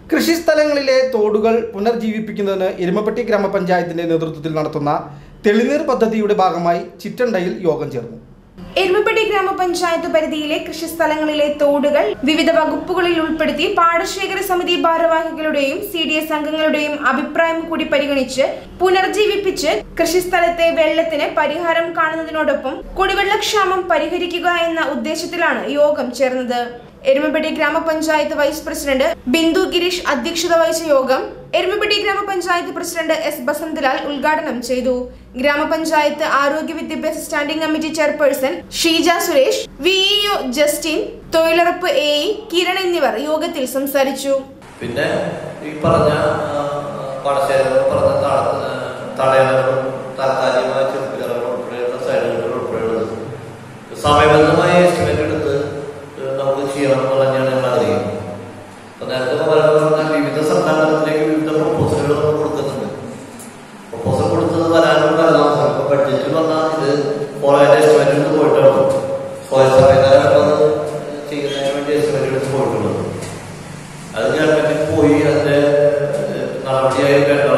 കൃഷിസ്ഥലങ്ങളിലെ തോടുകൾ പുനർജീവിപ്പിക്കുന്നതിന് എരുമപ്പെട്ടി ഗ്രാമപഞ്ചായത്തിന്റെ നേതൃത്വത്തിൽ നടത്തുന്ന തെളിനീർ പദ്ധതിയുടെ ഭാഗമായി ചിറ്റണ്ടയിൽ യോഗം ചേർന്നു എരുമപ്പെട്ടി ഗ്രാമപഞ്ചായത്ത് പരിധിയിലെ കൃഷിസ്ഥലങ്ങളിലെ തോടുകൾ വിവിധ വകുപ്പുകളിൽ ഉൾപ്പെടുത്തി പാടശേഖര സമിതി ഭാരവാഹികളുടെയും സി ഡി എസ് അംഗങ്ങളുടെയും അഭിപ്രായം കൂടി പരിഗണിച്ച് പുനർജീവിപ്പിച്ച് കൃഷിസ്ഥലത്തെ വെള്ളത്തിന് പരിഹാരം കാണുന്നതിനോടൊപ്പം കുടിവെള്ളക്ഷാമം പരിഹരിക്കുക എന്ന ഉദ്ദേശത്തിലാണ് യോഗം ചേർന്നത് എരുമപ്പെട്ടി ഗ്രാമപഞ്ചായത്ത് വൈസ് പ്രസിഡന്റ് ബിന്ദു ഗിരീഷ് അധ്യക്ഷത വഹിച്ച യോഗം എരുമപ്പെട്ടി ഗ്രാമപഞ്ചായത്ത് പ്രസിഡന്റ് എസ് ബസന്തലാൽ ഉദ്ഘാടനം ചെയ്തു ഗ്രാമപഞ്ചായത്ത് ആരോഗ്യ വിദ്യാഭ്യാസ standing committee chairperson Sheeja Suresh VEO Justin തൊഴിലുറപ്പ് എ ഇ കിരൺ എന്നിവർ യോഗത്തിൽ സംസാരിച്ചു പിന്നെ ഈ പറഞ്ഞ പണശേഖരം പറഞ്ഞ തട- തടയണകളും താൽക്കാലികമായ ചെറുപ്പിക്കലുകൾ ഉൾപ്പെടെയുള്ള സൈഡുകൾ ഉൾപ്പെടെയുള്ളത് സമയബന്ധമായ എസ്റ്റിമേറ്റ് എടുത്ത് നമുക്ക് ചെയ്യണം എന്ന് തന്നെയാണ് ഞങ്ങൾ അറിയുന്നത് അപ്പൊ നേരത്തെ പറഞ്ഞാൽ വിവിധ സംസ്ഥാനങ്ങളിലേക്ക് വിവിധ പ്രപ്പോസലുകൾ നമ്മൾ കൊടുക്കുന്നുണ്ട് പ്രപ്പോസൽ കൊടുത്തത് വരാനുള്ള കാലതാമസം ഇപ്പൊ ബഡ്ജറ്റ് പറഞ്ഞാൽ ഇത് ഫോളോയുടെ എസ്റ്റിമേറ്റ് എടുത്ത് പോയിട്ടാണ് സ്വയം സമയക്കാരാണ് അത് ചെയ്യുന്നതിന് വേണ്ടി എസ്റ്റിമേറ്റ് എടുത്ത് പോയിട്ടുള്ളത് അത് ഗവൺമെന്റിൽ പോയി അതിന്റെ ഏഹ്, നടപടിയായി വേണ്ട